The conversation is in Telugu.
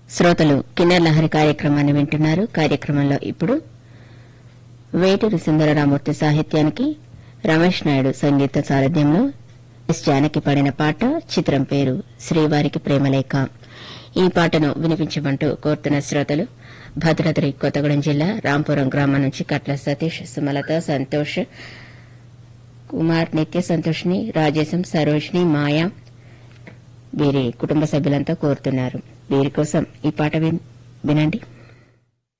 శ్రోతలు కిన్నర్ లహరి కార్యక్రమాన్ని వింటున్నారు కార్యక్రమంలో ఇప్పుడు వేటూరి సుందరరామూర్తి సాహిత్యానికి రమేష్ నాయుడు సంగీత సారథ్యంలో ఎస్ జానకి పాడిన పాట చిత్రం పేరు శ్రీవారికి ప్రేమలేఖ ఈ పాటను వినిపించమంటూ కోరుతున్న శ్రోతలు భద్రాద్రి కొత్తగూడెం జిల్లా రాంపురం గ్రామం నుంచి కట్ల సతీష్ సుమలత సంతోష్ కుమార్ నిత్య సంతోష్ని రాజేశం సరోజ్ని మాయా వీరి కుటుంబ సభ్యులంతా కోరుతున్నారు వీరి కోసం ఈ పాట విన్- వినండి